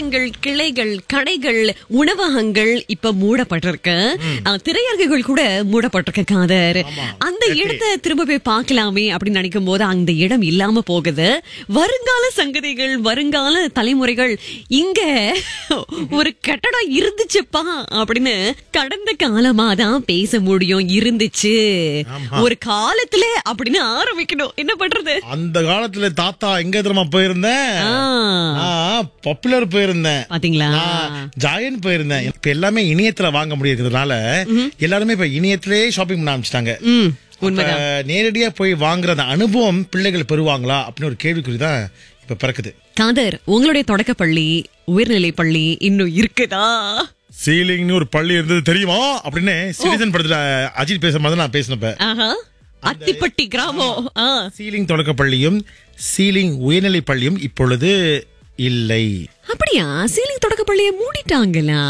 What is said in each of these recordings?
கட்டடங்கள் கிளைகள் கடைகள் உணவகங்கள் இப்ப மூடப்பட்டிருக்கு அஹ், திரையரங்குகள் கூட மூடப்பட்டிருக்கு காதர் அந்த இடத்தை திரும்ப போய் பார்க்கலாமே அப்படின்னு நினைக்கும் போது அந்த இடம் இல்லாம போகுது வருங்கால சங்கதிகள் வருங்கால தலைமுறைகள் இங்க ஒரு கட்டடம் இருந்துச்சுப்பா அப்படின்னு கடந்த காலமா தான் பேச முடியும் இருந்துச்சு ஒரு காலத்துல அப்படின்னு ஆரம்பிக்கணும் என்ன பண்றது அந்த காலத்துல தாத்தா எங்க தெரியுமா போயிருந்தேன் ஆ, பாப்புலர் போயிருந்தேன் பாத்தீங்களா ஜாயன் போயிருந்தேன் இப்ப எல்லாமே இணையத்துல வாங்க முடியறதுனால எல்லாருமே இப்ப இணையத்திலே ஷாப்பிங் பண்ண ஆரம்பிச்சிட்டாங்க ம் அப்ப நேரடியா போய் வாங்குற அந்த அனுபவம் பிள்ளைகள் பெறுவாங்களா அப்படின்னு ஒரு கேள்விக்குறி தான் இப்ப பிறக்குது காதர் உங்களுடைய தொடக்கப்பள்ளி உயர்நிலை பள்ளி இன்னும் இருக்குதா சீலிங்னு ஒரு பள்ளி இருந்தது தெரியுமா அப்படின்னு சிட்டிசன் படத்துல அஜித் பேசுற மாதிரி நான் பேசினப்ப ஆஹா அத்திப்பட்டி கிராமம் ஆ. சீலிங் தொடக்க பள்ளியும் சீலிங் உயர்நிலை பள்ளியும் இப்பொழுது இல்லை அப்படியா சீலிங் தொடக்க பள்ளியை மூடிட்டாங்களா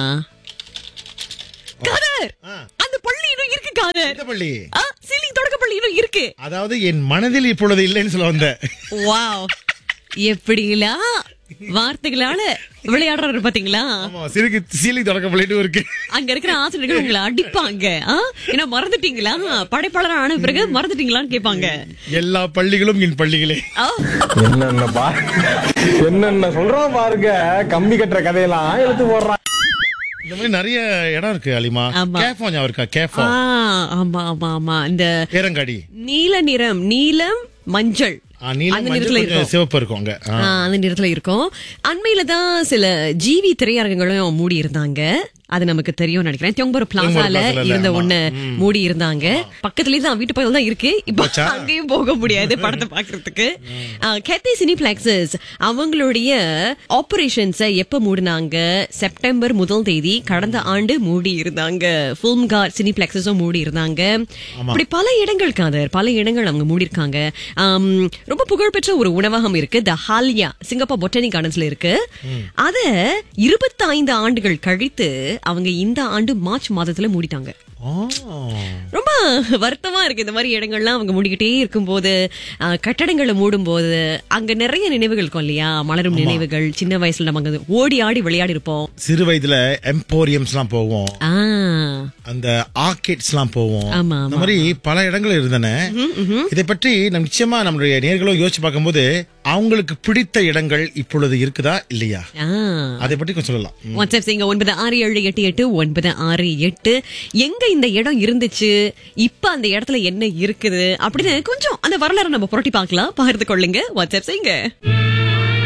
காதர் ஆ. அந்த பள்ளி இன்னும் இருக்கு காதர் எந்த பள்ளி ஆ, சீலிங் தொடக்க பள்ளி இன்னும் இருக்கு அதாவது என் மனதில் இப்பொழுது இல்லைன்னு சொல்ல வந்தேன் வாவ் எப்படிங்களா வார்த்தைகளால விளையாடுறாரு பாத்தீங்களா ஆமா சிறுக்கு சீலிங் தொடக்க பள்ளிட்டு இருக்கு அங்க இருக்கிற ஆசிரியர்கள் உங்களை அடிப்பாங்க ஆ? என்ன மறந்துட்டீங்களா படைப்பாளர் ஆன பிறகு மறந்துட்டீங்களான்னு கேட்பாங்க எல்லா பள்ளிகளும் என் பள்ளிகளே ஆ, என்னென்ன பா என்னென்ன சொல்றான் பாருங்க கம்பி கட்டுற கதையெல்லாம் எழுத்து போடுறான் இந்த மாதிரி நிறைய இடம் இருக்கு அலிமா ஆமா. கேஃபோ ஞாபகம் இருக்கா கேஃபோ ஆ, ஆமா ஆமா ஆமா இந்த பேரங்காடி நீல நிறம் நீலம் மஞ்சள் ஆ, நீலம் அந்த மஞ்சள் நிறத்துல கொஞ்சம் இருக்கும் சிவப்பு இருக்கும் அங்க ஆ. ஆ, அந்த நிறத்துல இருக்கும் அண்மையில தான் சில ஜிவி திரையரங்குகளும் மூடி இருந்தாங்க அது நமக்கு தெரியும் நினைக்கிறேன் தியோம்பரம் பிளாசால பிளாசால, இருந்த ஆமா. ஒண்ணு மூடி இருந்தாங்க பக்கத்துலயே தான் வீட்டு பக்கத்துல தான் இருக்கு இப்ப போச்சா? அங்கேயும் போக முடியாது படத்தை பாக்குறதுக்கு கேத்தி சினிபிளெக்ஸஸ் அவங்களுடைய ஆபரேஷன்ஸ எப்ப மூடினாங்க செப்டம்பர் முதல் தேதி கடந்த ஆண்டு மூடி இருந்தாங்க ஃபிலிம் கார் சினிபிளெக்ஸஸும் மூடி இருந்தாங்க இப்படி பல இடங்கள் காதர் பல இடங்கள் அவங்க மூடி இருக்காங்க ஆம், ரொம்ப புகழ்பெற்ற ஒரு உணவகம் இருக்கு த ஹாலியா சிங்கப்பூர் பொட்டானி கார்டன்ஸ்ல இருக்கு அத இருபத்தைந்து ஆண்டுகள் கழித்து அவங்க இந்த ஆண்டு மார்ச் மாதத்துல மூடிட்டாங்க ஆ. ரொம்ப வருத்தமா இருக்கு இந்த மாதிரி இடங்கள்லாம் அவங்க மூடிக்கிட்டே இருக்கும்போது அஹ், கட்டடங்களை மூடும்போது அங்க நிறைய நினைவுகள் இருக்கும் இல்லையா மலரும் நினைவுகள் சின்ன வயசுல நம்ம அங்க ஓடி ஆடி விளையாடி இருப்போம் சிறு வயதுல எம்போரியம்ஸ் எல்லாம் போவோம் ஆ அந்த ஆர்கேட்ஸ் எல்லாம் போவோம் ஆமா, இந்த மாதிரி பல இடங்கள் இருந்தன இதை பற்றி நம் நிச்சயமா நம்மளுடைய நேர்களும் யோசிச்சு பார்க்கும்போது அவங்களுக்கு பிடித்த இடங்கள் இப்பொழுது இருக்குதா இல்லையா ஆ அதை பற்றி கொஞ்சம் சொல்லலாம் வாட்ஸ்அப் செய்யுங்க ஒன்பது ஆறு ஏழு எட்டு எட்டு ஒன்பது ஆறு எட்டு எங்க இந்த இடம் இருந்துச்சு இப்ப அந்த இடத்துல என்ன இருக்குது அப்படின்னு கொஞ்சம் அந்த வரலாறு நம்ம புரட்டி பார்க்கலாம் பகிர்ந்து கொள்ளுங்க வாட்ஸ்அப் செய்யுங்க